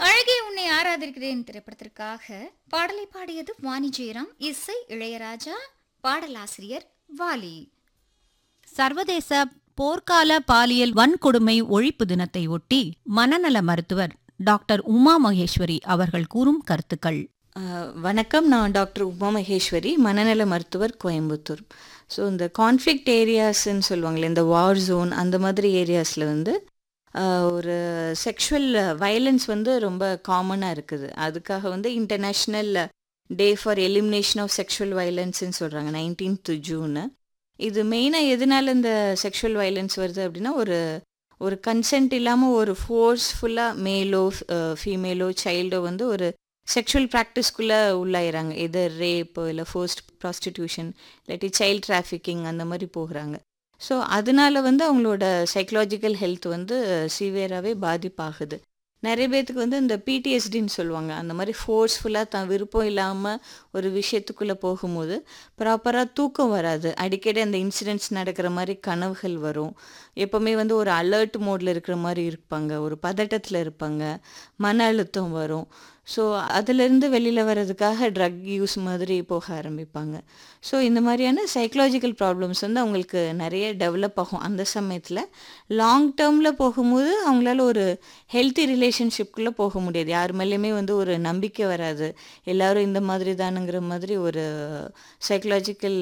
அழகே உன்னை ஆராதிக்கிறேன் திரைப்படத்திற்காக பாடலை பாடியது வாணி ஜெயராம் இசை இளையராஜா பாடலாசிரியர் வாலி சர்வதேச போர்க்கால பாலியல் வன்கொடுமை ஒழிப்பு தினத்தை ஒட்டி மனநல மருத்துவர் டாக்டர் உமா மகேஸ்வரி அவர்கள் கூறும் கருத்துக்கள் அஹ், வணக்கம் நான் டாக்டர் உமா மகேஸ்வரி மனநல மருத்துவர் கோயம்புத்தூர் ஸோ இந்த கான்ஃப்ளிக்ட் ஏரியாஸ்ன்னு சொல்லுவாங்களே இந்த வார் ஜோன் அந்த மாதிரி ஏரியாஸில் வந்து அஹ், ஒரு செக்ஷுவல் வயலன்ஸ் வந்து ரொம்ப காமனாக இருக்குது அதுக்காக வந்து international day for elimination of sexual வயலன்ஸ்ன்னு சொல்கிறாங்க நைன்டீன்த் ஜூனு இது மெயினாக எதனால இந்த செக்ஷுவல் வயலன்ஸ் வருது அப்படின்னா ஒரு ஒரு கன்சென்ட் இல்லாமல் ஒரு ஃபோர்ஸ்ஃபுல்லாக மேலோ ஃபீமேலோ சைல்டோ வந்து ஒரு செக்ஷுவல் ப்ராக்டிஸ்க்குள்ளே உள்ளாயிறாங்க எதர் ரேப் இல்லை ஃபோர்ஸ்ட் ப்ராஸ்டிடியூஷன் இல்லாட்டி சைல்ட் டிராஃபிக்கிங் அந்த மாதிரி போகிறாங்க ஸோ அதனால வந்து அவங்களோட சைக்கலாஜிக்கல் ஹெல்த் வந்து சிவியராகவே பாதிப்பாகுது நிறைய பேர்த்துக்கு வந்து இந்த பிடிஎஸ்டின்னு சொல்லுவாங்க அந்த மாதிரி ஃபோர்ஸ்ஃபுல்லாக தான் விருப்பம் இல்லாமல் ஒரு விஷயத்துக்குள்ளே போகும்போது ப்ராப்பராக தூக்கம் வராது அடிக்கடி அந்த இன்சிடென்ட்ஸ் நடக்கிற மாதிரி கனவுகள் வரும் எப்போவுமே வந்து ஒரு அலர்ட் மோடில் இருக்கிற மாதிரி இருப்பாங்க ஒரு பதட்டத்தில் இருப்பாங்க மன அழுத்தம் வரும் ஸோ அதிலிருந்து வெளியில் வர்றதுக்காக ட்ரக் யூஸ் மாதிரி போக ஆரம்பிப்பாங்க ஸோ இந்த மாதிரியான சைக்கலாஜிக்கல் ப்ராப்ளம்ஸ் வந்து அவங்களுக்கு நிறைய டெவலப் ஆகும் அந்த சமயத்தில் லாங் டேர்மில் போகும்போது அவங்களால ஒரு ஹெல்த்தி ரிலேஷன்ஷிப்குள்ளே போக முடியாது யார் மேலேயுமே வந்து ஒரு நம்பிக்கை வராது எல்லாரும் இந்த மாதிரி தானுங்கிற மாதிரி ஒரு சைக்கலாஜிக்கல்